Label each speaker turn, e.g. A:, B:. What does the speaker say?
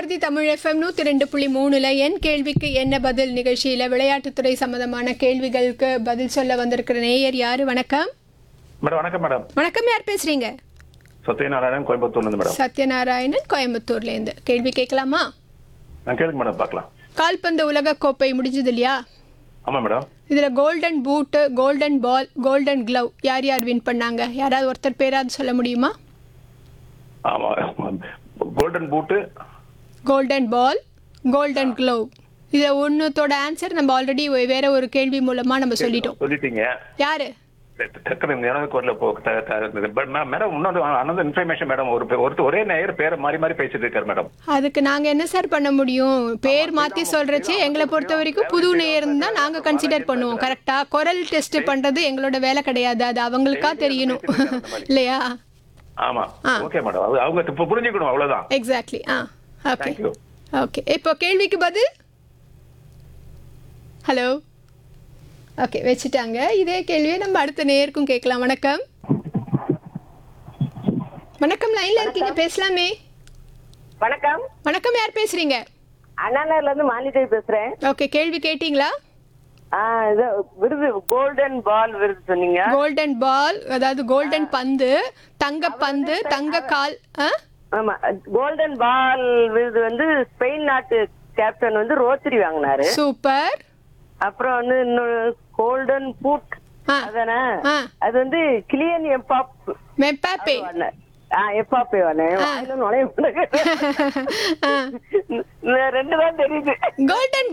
A: Bharathi Tamil FM நூற்றி ரெண்டு புள்ளி மூணுல என் கேள்விக்கு என்ன பதில் நிகழ்ச்சியில் விளையாட்டுத்துறை சம்பந்தமான கேள்விகளுக்கு பதில் சொல்ல வந்திருக்கிற நேயர் யாரு வணக்கம்
B: மேடம் வணக்கம் மேடம்
A: வணக்கம் யார் பேசுறீங்க
B: சத்யநாராயணன் கோயம்புத்தூர்லேருந்து மேடம்
A: சத்யநாராயணன் கோயம்புத்தூர்லேருந்து கேள்வி கேட்கலாமா
B: நான் கேளுங்க மேடம் பார்க்கலாம்
A: கால்பந்து உலக கோப்பை முடிஞ்சது இல்லையா
B: ஆமாம் மேடம்
A: இதில் கோல்டன் பூட்டு கோல்டன் பால் கோல்டன் க்ளவ் யார் யார் வின் பண்ணாங்க யாராவது ஒருத்தர் பேராவது சொல்ல முடியுமா
B: ஆமாம் கோல்டன் பூட்டு
A: கோல்டன் பால் கோல்டன் க்ளவ் இதில் ஒன்றுத்தோட ஆன்சர் நம்ம ஆல்ரெடி வேற ஒரு கேள்வி மூலமாக நம்ம சொல்லிட்டோம்
B: சொல்லிட்டீங்க
A: யாரு
B: டக்குனு எனக்கு வரல போ பட் மேடம் இன்னொரு அனந்த இன்ஃபர்மேஷன் மேடம் ஒரு பே- ஒருத்தர் ஒரே நேயர் பேரை மாறி மாறி பேசிட்டு இருக்காரு மேடம்
A: அதுக்கு நாங்க என்ன சார் பண்ண முடியும் பேர் மாத்தி சொல்றச்சு எங்களை பொறுத்த வரைக்கும் புது நேரம் தான் நாங்க கன்சிடர் பண்ணுவோம் கரெக்டா குரல் டெஸ்ட் பண்றது எங்களோட வேலை கிடையாது அது அவங்களுக்கா தெரியணும் இல்லையா
B: ஆமா
A: ஆ.
B: ஓகே மேடம் அது அவங்க இப்போ புரிஞ்சுக்கணும் அவ்வளவுதான்
A: exactly ah okay
B: Thank you.
A: Okay இப்போ கேள்விக்கு பதில் ஹலோ ஓகே வச்சுட்டாங்க இதே கேள்வியை நம்ம அடுத்த நேருக்கும் கேட்கலாம் வணக்கம் வணக்கம் லைன்ல இருக்கீங்க பேசலாமே
C: வணக்கம்
A: வணக்கம் யார் பேசுறீங்க
C: அண்ணாநகர்ல இருந்து மாலிதேவி பேசுறேன்
A: ஓகே கேள்வி கேட்டிங்களா
C: ஆ, இது விருது கோல்டன் பால் விருது சொன்னீங்க
A: கோல்டன் பால் அதாவது கோல்டன் பந்து தங்க பந்து தங்க கால் ஆ?
C: ஆமா கோல்டன் பால் விருது வந்து ஸ்பெயின் நாட்டு கேப்டன் வந்து ரோச்சரி வாங்கினாரு
A: சூப்பர்
C: அப்புறம் வந்து இன்னொரு கோல்டன் பூட்
A: ஆ.
C: அதானே
A: ஆ.
C: அது வந்து கிளியன் எம்பாப்
A: மெப்பாப்பே
C: ஆ எப்பாப்பே வானேன் வாயில நுழைய மாட்டேங்குது.
A: ஆ.
C: இந்த ரெண்டு தான் தெரியுது
A: கோல்டன்